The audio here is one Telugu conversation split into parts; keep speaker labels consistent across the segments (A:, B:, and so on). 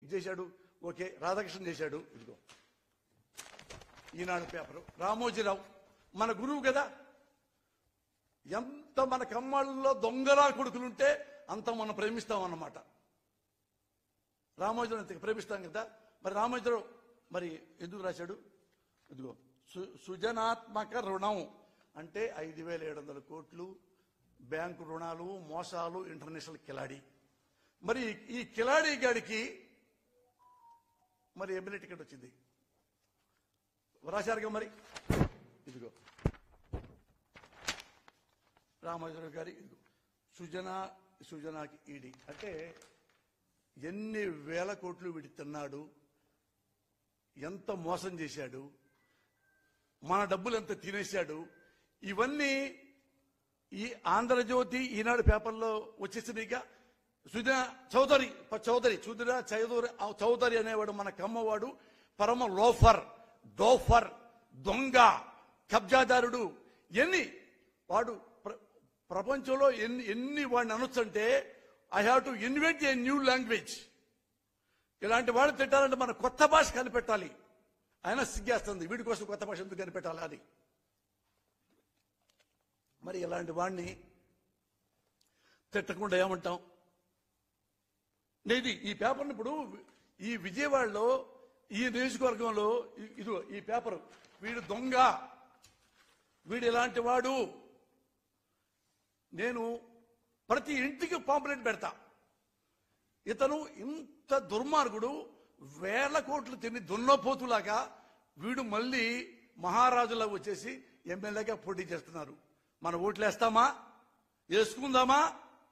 A: చేశాడు ఓకే రాధాకృష్ణ చేశాడు ఇదిగో ఈనాడు పేపరు రామోజీరావు మన గురువు కదా ఎంత మన కమ్మాళ్ళలో దొంగలా కొడుకులుంటే అంత మనం ప్రేమిస్తాం అన్నమాట రామోజీరావు అంత ప్రేమిస్తాం కదా మరి రామోజీరావు మరి ఎందుకు రాశాడు ఇదిగో సు- సృజనాత్మక రుణం అంటే ఐదు వేల ఏడు వందల కోట్లు బ్యాంకు రుణాలు మోసాలు ఇంటర్నేషనల్ కిలాడి మరి ఈ కిలాడి గాడికి మరి ఎమ్మెల్యే టికెట్ వచ్చింది రాశారుగా మరి ఇదిగో రామోజీరావు గారి ఇదిగో సుజన సుజనాకి ఈడి అంటే ఎన్ని వేల కోట్లు వీడి తిన్నాడు ఎంత మోసం చేశాడు మన డబ్బులు ఎంత తినేశాడు ఇవన్నీ ఈ ఆంధ్రజ్యోతి ఈనాడు పేపర్లో వచ్చేసినాయిగా సుజన చౌదరి ప- చౌదరి సుధీర చౌదరి ఆ చౌదరి అనేవాడు మన కమ్మవాడు పరమ లోఫర్ డోఫర్ దొంగ కబ్జాదారుడు ఎన్ని వాడు ప్ర- ప్రపంచంలో ఎన్ని ఎన్ని వాడిని అనొచ్చంటే I have to invent a new language ఇలాంటి వాడు తిట్టాలంటే మన కొత్త భాష కనిపెట్టాలి ఆయన సిగ్గేస్తుంది వీడి కోసం కొత్త భాష ఎందుకు కనిపెట్టాలి అది మరి ఇలాంటి వాడిని తిట్టకుండా ఏమంటాం నేది ఈ పేపర్ని ఇప్పుడు ఈ విజయవాడలో ఈ నియోజకవర్గంలో ఇ- ఇదిగో ఈ పేపర్ వీడు దొంగ వీడు ఇలాంటి వాడు నేను ప్రతి ఇంటికి పాంప్లెట్ పెడతా ఇతను ఇంత దుర్మార్గుడు వేల కోట్లు తిని దున్నపోతులాగా వీడు మళ్ళీ మహారాజులా వచ్చేసి ఎమ్మెల్యేగా పోటీ చేస్తున్నారు మన ఓట్లు వేస్తామా వేసుకుందామా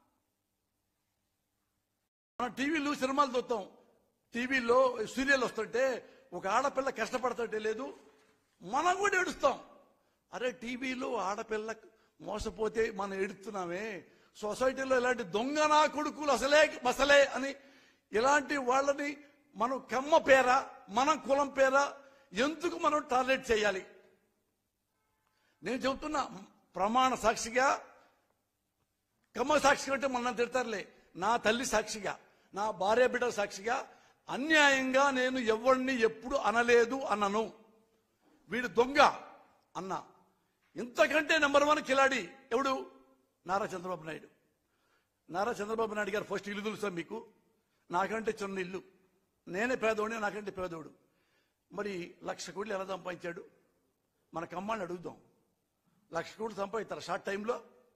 A: మన టీవీలో సినిమాలు చూస్తాం టీవీలో సీరియల్ వస్తుంటే ఒక ఆడపిల్ల కష్టపడుతుంటే లేదు మనం కూడా ఏడుస్తాం అరే టీవీలో ఆడపిల్ల మోసపోతే మనం ఏడుస్తున్నామే సొసైటీలో ఇలాంటి దొంగ నా కొడుకులు అసలే మసలే అని ఇలాంటి వాళ్ళని మనం కమ్మ పేర మన కులం పేర ఎందుకు మనం టార్గెట్ చేయాలి నేను చెబుతున్నా ప్రమాణ సాక్షిగా కమ్మ సాక్షిగా అంటే మన తిడతారులే నా తల్లి సాక్షిగా నా భార్య బిడ్డ సాక్షిగా అన్యాయంగా నేను ఎవరిని ఎప్పుడు అనలేదు అన్నను వీడు దొంగ అన్న ఇంతకంటే నెంబర్ వన్ కిలాడి ఎవడు నారా చంద్రబాబు నాయుడు నారా చంద్రబాబు నాయుడు గారు ఫస్ట్ ఇల్లు తెలుసా మీకు నాకంటే చిన్న ఇల్లు నేనే పేదోడిని నాకంటే పేదోడు మరి లక్ష కోట్లు ఎలా సంపాదించాడు మన కమ్మాళ్ళని అడుగుదాం లక్ష కోట్లు సంపాదిస్తారు షార్ట్ టైంలో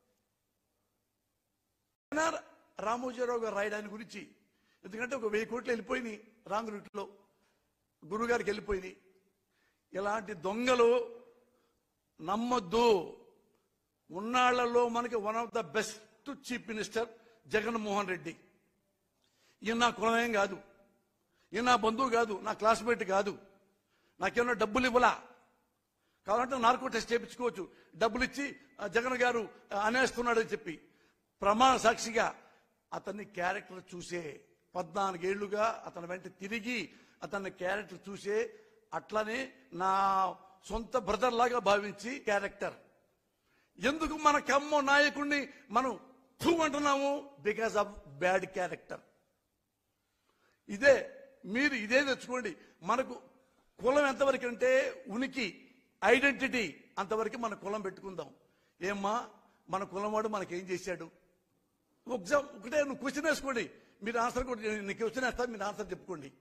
A: అయినా రామోజీరావు గారు రాయడాని గురించి ఎందుకంటే ఒక వెయ్యి కోట్లు వెళ్ళిపోయినాయి రాంగ్ రూట్లో గురుగారికి వెళ్ళిపోయినాయి ఇలాంటి దొంగలు నమ్మొద్దు ఉన్నాళ్లలో మనకి one of the best chief minister Jaganmohan Reddy ఈయన నా కులమేం కాదు ఈయన నా బంధువు కాదు నా క్లాస్మేట్ కాదు నాకేమన్నా డబ్బులు ఇవ్వలా కావాలంటే నార్కో టెస్ట్ చేయించుకోవచ్చు డబ్బులు ఇచ్చి ఆ, జగన్ గారు ఆ, అనేస్తున్నాడని చెప్పి ప్రమాణ సాక్షిగా అతన్ని క్యారెక్టర్ చూసే పద్నాలుగేళ్లుగా అతని వెంట తిరిగి అతన్ని క్యారెక్టర్ చూసే అట్లనే నా సొంత బ్రదర్ లాగా భావించి క్యారెక్టర్ ఎందుకు మన కమ్మ నాయకుడిని మనం థూ అంటున్నాము బికాస్ ఆఫ్ బ్యాడ్ క్యారెక్టర్ ఇదే మీరు ఇదే తెచ్చుకోండి మనకు కులం ఎంతవరకు అంటే ఉనికి ఐడెంటిటీ అంతవరకు మన కులం పెట్టుకుందాం ఏమ్మా మన కులం వాడు మనకేం చేశాడు ఎగ్జామ్ ఒకటే నువ్వు క్వశ్చన్ వేసుకోండి మీరు ఆన్సర్ కూడా నేను క్వశ్చన్ వేస్తా మీరు ఆన్సర్ చెప్పుకోండి